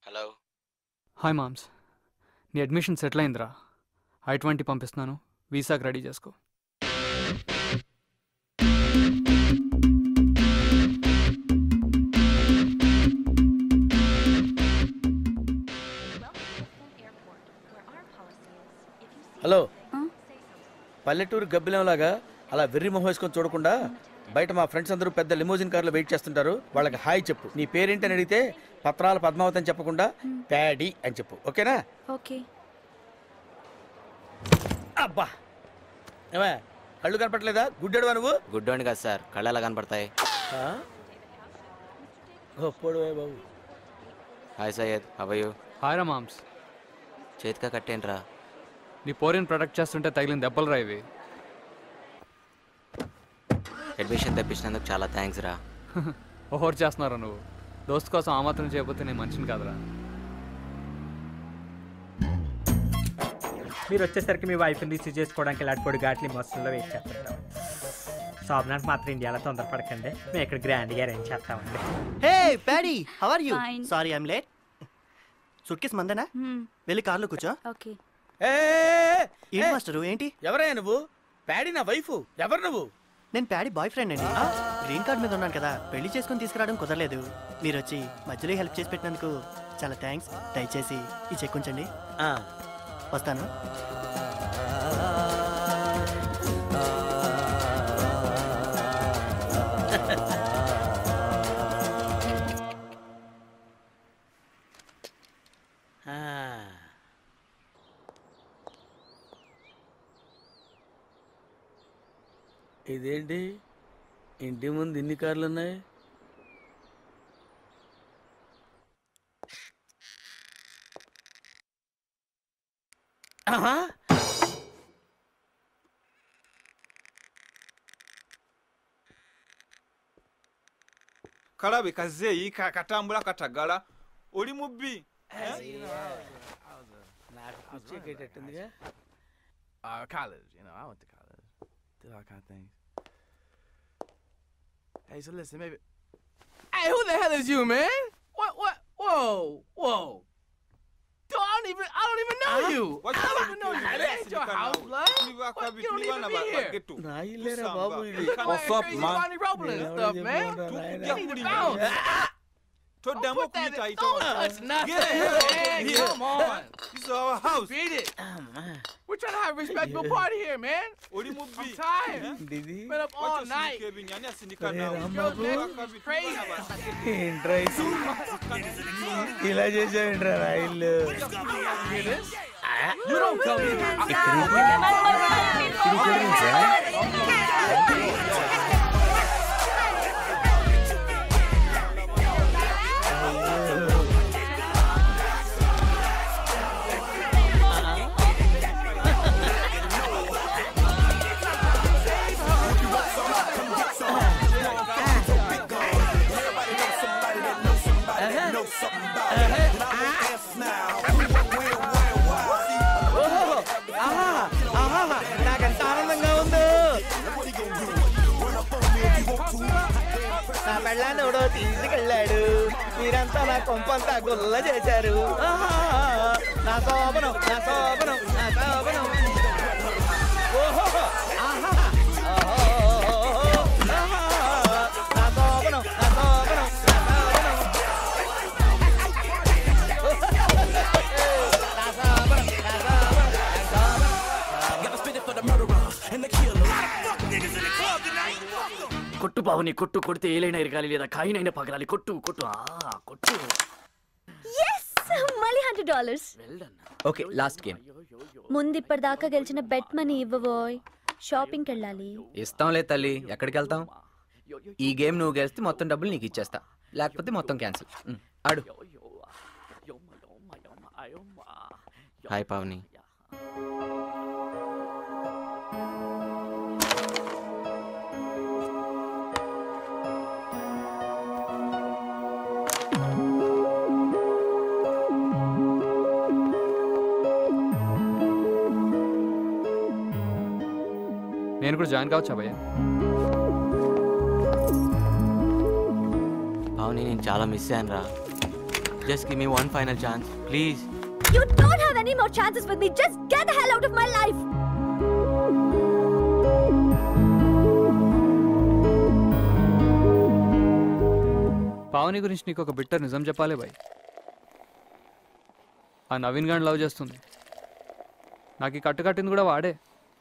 Hello hi మామ్స్ నీ admission settle అయిందిరా ఐ ట్వంటీ పంపిస్తున్నాను వీసాకి రెడీ చేసుకో హలో పల్లెటూరు గబ్బిలంలాగా అలా వెర్రి మొహం వేసుకొని చూడకుండా బయట మా ఫ్రెండ్స్ అందరూ పెద్ద లిమోజిన్ కార్లో వెయిట్ చేస్తుంటారు వాళ్ళకి హాయ్ చెప్పు నీ పేరేంటి అని అడిగితే పత్రాల పద్మావతి అని చెప్పకుండా ప్యాడీ అని చెప్పు ఓకేనా ఓకే అబ్బా ఏమే కళ్ళు కనపట్లేదా గుడ్డెడువా నువ్వు గుడ్డోండి కదా సార్ కళ్ళు ఎలా కనపడతాయి ఆ? గొప్పోడువే బాబు హాయ్ సయ్యద్ అవయ్యూ హాయ్ రా మామ్స్ చేతిగా కట్టేంట్రా నీ పోరిని ప్రొటెక్ట్ చేస్తుంటే తగిలిన దెబ్బలు రా ఇవి అడ్మిషన్ తెప్పించినందుకు చాలా థ్యాంక్స్ రా ఓవర్ చేస్తున్నారా నువ్వు దోస్త్ కోసం ఆ మాత్రం చేయకపోతే నేను మనిషిని కాదురా మీరు వచ్చేసరికి మీ వైఫ్ని రిసీవ్ చేసుకోవడానికి ఇలాంటి పొడి ఘాట్లు మస్తుల్లో వెయిట్ చేస్తుంటాం శోభనానికి మాత్రం ఇండియాలో తొందరపడకండి మేము ఇక్కడ గ్రాండ్గా అరేంజ్ చేస్తామండి hey Paddy how are you Fine. Sorry I'm late suitcase మందేనా వెళ్ళి కార్లో కూర్చో ఓకే ఏ, ఏ, ఏ, ఏంటి ఏ, మాస్టర్ ఏంటి ఎవరయ్యా నువ్వు ప్యాడీ నా వైఫ్ ఎవరు నువ్వు నేను ప్యాడీ బాయ్ ఫ్రెండ్ అండి గ్రీన్ కార్డ్ మీద ఉన్నాను కదా పెళ్లి చేసుకుని తీసుకురావడం కుదరలేదు మీరు వచ్చి మధ్యలో హెల్ప్ చేసి పెట్టినందుకు చాలా థ్యాంక్స్ దయచేసి ఈ చెక్ ఉంచండి ఆ, వస్తాను ఆ. ఇదేంటి ఇంటి ముందు ఇన్ని కార్లు ఉన్నాయి ఆహా kalabe kazeeyi ka- katambula katagala oli mubbi నాకు పిచ్చెక్కేటట్టుందిగా Uh, college, you know, I went to college. Did all kind of things. Hey, so listen, maybe. Hey, who the hell is you, man? What? What? Whoa, whoa. Dude, I don't even, I don't even know you. I don't even know you. man. That ain't your house, blood. What? You don't even be here. నా ఇల్లేరా బాబు ఇది You come out here crazy Bonnie Robles and stuff, man. You need to bounce. toddamu Put that okuyita in- Don't touch nothing, man. Come on. This is our house. Beat it. We're trying to have a respectable party here, man. oli mubbi I'm tired. ఇది Been up all night. ebintu ani asindika Hey, nawe Rambabu. It's crazy. ఏంట్రా ఇది? ఇలా చేసావేంట్రా నా ఇల్లు You don't come here. ఆహా, ఆహా, నాకెంత ఆనందంగా ఉందో నా పెళ్ళాన్ని ఎవడో తీసుకెళ్ళాడు మీరంతా నా కొంపంతా గుల్ల చేశారు ఆహా, నా శోభనం నా శోభనం నా శోభనం ఓహో ఆహా, ఓహో, ఆహా, నా శోభనం నా శోభనం నా శోభనం నా శోభనం నా శోభనం నా శోభనం కొట్టు పావుని కొట్టు కొడితే ఏలైనా ఎరగాలి లేదా కాయినైనా పగలాలి కొట్టు కొట్టు ఆ కొట్టు ఎస్ మళ్ళీ hundred dollars okay last game ముందు ఇప్పటిదాకా గెలిచిన బెట్ మనీ ఇవ్వబోయ్ షాపింగ్కి వెళ్ళాలి ఇస్తాంలే తల్లి ఎక్కడికి వెళ్తాం ఈ గేమ్ నువ్వు గెలిస్తే మొత్తం డబ్బులు నీకు ఇచ్చేస్తా లేకపోతే మొత్తం క్యాన్సిల్ ఆడు హాయ్ పావని నేను కూడా జాయిన్ కావచ్చా భయ్య పావని నేను చాలా మిస్ అయ్యాను రా just give me one final chance please You don't have any more chances with me. Just get the hell out of my life. Pavani గురించి నీకు ఒక బిట్టర్ నిజం చెప్పాలి బాయ్ ఆ నవీన్ గారిని లవ్ చేస్తుంది నాకు ఈ కట్టు కట్టింది కూడా వాడే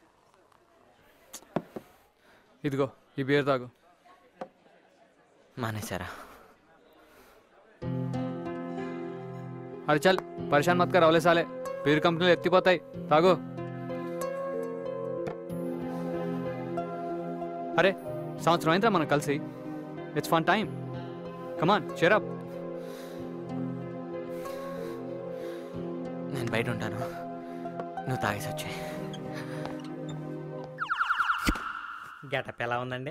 ఇదిగో ఈ బియర్ తాగు మానేశారా అరే చల్ పరిశాన్ మత్ కర్ అవలే సాలే పేరు కంపెనీలు ఎత్తిపోతాయి తాగు అరే సంవత్సరం అయిందిరా మనం కలిసి it's fun time come on shut up నేను బయట ఉంటాను నువ్వు తాగేసి వచ్చే గెటప్ ఎలా ఉందండి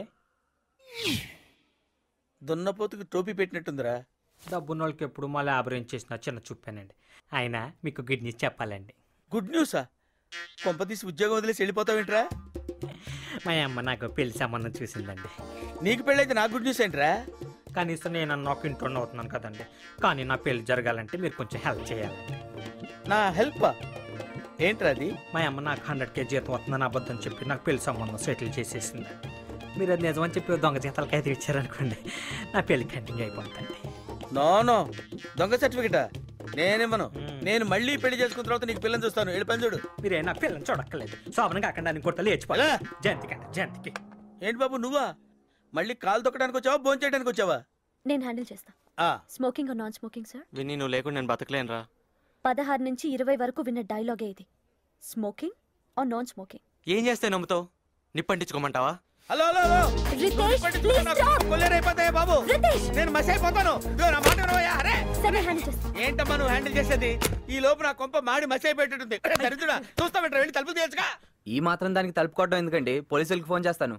దున్నపోతుకి టోపీ పెట్టినట్టుందిరా డబ్బున్న వాళ్ళకి ఎప్పుడు మా లాబరేం చేసిన చిన్న చూపానండి అయినా మీకు గుడ్ న్యూస్ చెప్పాలండి గుడ్ న్యూసా కొంపతీసి ఉద్యోగం వదిలేసి వెళ్ళిపోతావేంట్రా మా అమ్మ నాకు పెళ్లి సంబంధం చూసిందండి నీకు పెళ్ళైతే నాకు గుడ్ న్యూస్ ఏంట్రా కనీసం నేను అన్న ఒక ఇంట్లో అవుతున్నాను కదండి కానీ నా పెళ్లి జరగాలంటే మీరు కొంచెం హెల్ప్ చేయాలండి నా హెల్ప్ ఏంట్రా అది మా అమ్మ నాకు హండ్రెడ్ కేజీ జీతం వస్తుందని అబద్ధం చెప్పి నాకు పెళ్లి సంబంధం సెటిల్ చేసేసింది మీరు అది నిజమని చెప్పి దొంగ జీతాలకు అయితే ఇచ్చారనుకోండి నా పెళ్లి కంటిన్యూ అయిపోతుంది నో నో దొంగ సర్టిఫికెటా నేనేమను నేను మళ్ళీ పెళ్లి చేసుకున్న తర్వాత నీకు పిల్లని చూస్తాను వెళ్ళి పని చూడు మీరే నా పిల్లని చూడక్కర్లేదు శోభనం కాకుండా అని కొట్టాలి లేచిపోలే జయంతికి జయంతికి ఏంటి బాబు నువ్వా మళ్ళీ కాలు తొక్కడానికి వచ్చావా భోజనం చేయడానికి వచ్చావా నేను హ్యాండిల్ చేస్తా ఆ, smoking non smoking sir Vinni నువ్వు లేకుండా నేను బతకలేనురా పదహారు నుంచి ఇరవై వరకు విన్న డైలాగే ఇది స్మోకింగ్ ఆర్ నాన్ స్మోకింగ్ ఏం చేస్తే నమ్ముతావు నిప్పంటించుకోమంటావా hello hello hello Ritesh please stop కొల్లేరైపోతాయి బాబు రితేష్ నేను మస్ అయిపోతాను ఇదిగో నా మాట వినవయ్యా, అరే సరే నేను హ్యాండిల్ చేస్తా ఏంటమ్మా నువ్వు హ్యాండిల్ చేసేది ఈ లోపు నా కొంప మాడి మస్ అయిపోయేటట్టుంది అరే, దరిద్రుడా చూస్తామంటారా వెళ్ళి తలుపు తీయచ్చుగా ఈ మాత్రం దానికి తలుపుకోవడం ఎందుకండి పోలీసులకు ఫోన్ చేస్తాను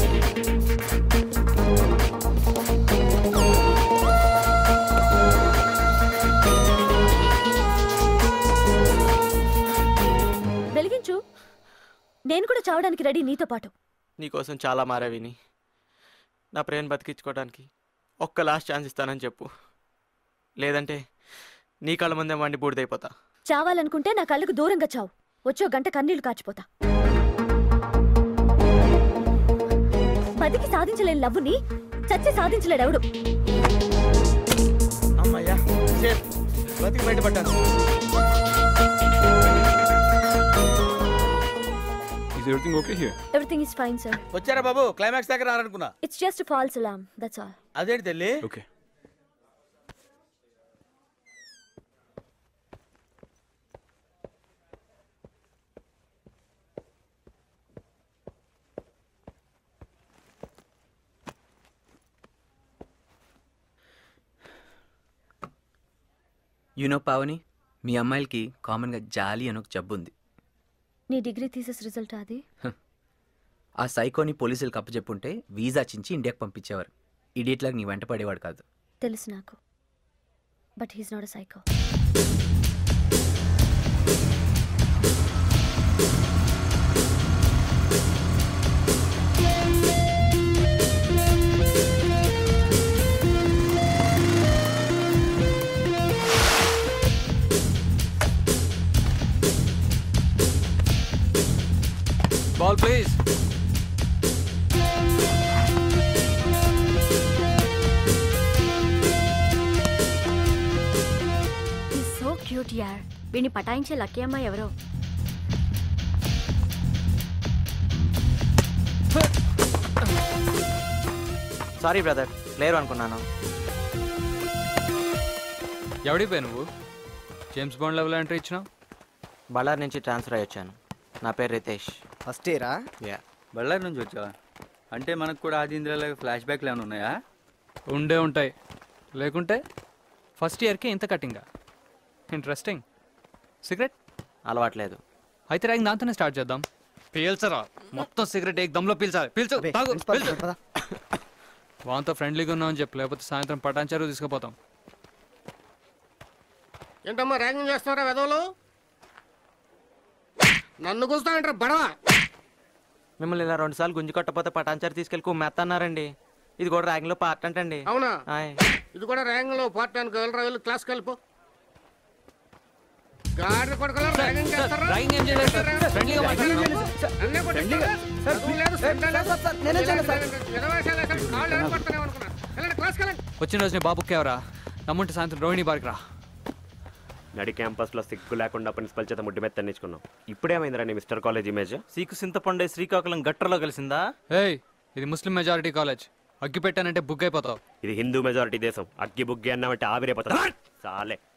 వెలిగించు నేను కూడా చావడానికి రెడీ నీతో పాటు నీకోసం చాలా మారా విని నా ప్రేమ బతికించుకోవడానికి ఒక్క లాస్ట్ ఛాన్స్ ఇస్తానని చెప్పు లేదంటే నీ కళ్ళ ముందే వండి బూడిదైపోతా చావాలనుకుంటే నా కళ్ళకు దూరంగా చావు వచ్చో గంట కన్నీళ్లు కాచిపోతా బతికి సాధించలేని లవ్వుని చచ్చి సాధించలేడు ఎవడు అమ్మయ్యా సేఫ్ బతికి బయటపడ్డాను is everything okay here everything is fine sir వచ్చారా బాబు క్లైమాక్స్ దగ్గర రారనుకున్నా it's just false alarm that's all అదేంటి తల్లి ఓకే యూనో పావని మీ అమ్మాయిలకి కామన్గా జాలి అని ఒక జబ్బు ఉంది నీ డిగ్రీ థీసెస్ రిజల్ట్ అది ఆ సైకోని పోలీసులకు అప్పచెప్పుంటే వీసా చించి ఇండియాకి పంపించేవారు ఇడియట్లాగా నీ వెంట పడేవాడు కాదు తెలుసు నాకు but he's not a psycho ball please so cute యార్ వీడిని పటాయించే లక్కీ అమ్మాయి ఎవరో సారీ బ్రదర్ లేరు అనుకున్నాను ఎవడిపోయి నువ్వు జేమ్స్ బాండ్ లెవెల్ ఎంట్రీ ఇచ్చినావు బళ్ళారి నుంచి ట్రాన్స్ఫర్ అయ్యి వచ్చాను నా పేరు రితేష్ ఫస్ట్ ఇయరా యా బళ్ళారి నుంచి వచ్చావా అంటే మనకు కూడా ఆది ఇంద్రాల ఫ్లాష్ బ్యాక్లు ఏమైనా ఉన్నాయా ఉండే ఉంటాయి లేకుంటే ఫస్ట్ ఇయర్కి ఇంత కటింగా ఇంట్రెస్టింగ్ సిగరెట్ అలవాట్లేదు అయితే ర్యాంక్ దాంతోనే స్టార్ట్ చేద్దాం పీల్చరా మొత్తం సిగరెట్ ఏక్ దమ్లో పీల్చాలి పీల్చు తాగు పీల్చు వాంతో ఫ్రెండ్లీగా ఉన్నావు అని చెప్పు లేకపోతే సాయంత్రం పటాన్చారు తీసుకుపోతాం ఏంటమ్మా ర్యాగింగ్ చేస్తున్నారా వెదవులు నన్ను కూస్తానంటారా బడవా మిమ్మల్ని ఇలా రెండుసార్లు గుంజి కొట్టపోతే పటాన్చారు తీసుకెళ్ళి కుమ్మేస్తా అన్నారండి ఇది కూడా ర్యాగింగ్లో పార్ట్ అంటండి అవునా ఆయ్. ఇది కూడా ర్యాంగింగ్ లో పార్ట్ అనుకో వెళ్ళరా వెళ్ళి క్లాస్కి వెళ్ళిపో గాడి కొడుకులా ర్యాంగింగ్ చేస్తారా ర్యాగింగ్ ఏం చేయలేదు సార్. ఫ్రెండ్లీగా మాట్లాడుతున్నాం. అన్నీ కొట్టిస్తారా? చదువు లేదు, శ్రద్ధ లేదు. విధవేషాలు వేశారు, కాళ్ళు ఎరగొడతారేమో అనుకున్నా. వెళ్ళండి, క్లాస్కి వెళ్ళండి. వచ్చిన రోజు నీ బాబుకి ఎవరా నమ్ముంటే సాయంత్రం రోహిణి బార్కి రా నడి క్యాంపస్లో సిగ్గు లేకుండా ప్రిన్సిపల్ చేత ముడ్డి మీద తెన్నించుకున్నాం ఇప్పుడేమైందిరా నీ మిస్టర్ కాలేజ్ ఇమేజ్ సీకు సింతపండే శ్రీకాకుళం గట్టర్లో కలిసిందా ఏయ్ ఇది ముస్లిం మెజారిటీ కాలేజ్ అగ్గి పెట్టానంటే బుక్ అయిపోతావు ఇది హిందూ మెజారిటీ దేశం అగ్గి బుగ్గి అన్నామంటే ఆవిరైపోతుంది సాలే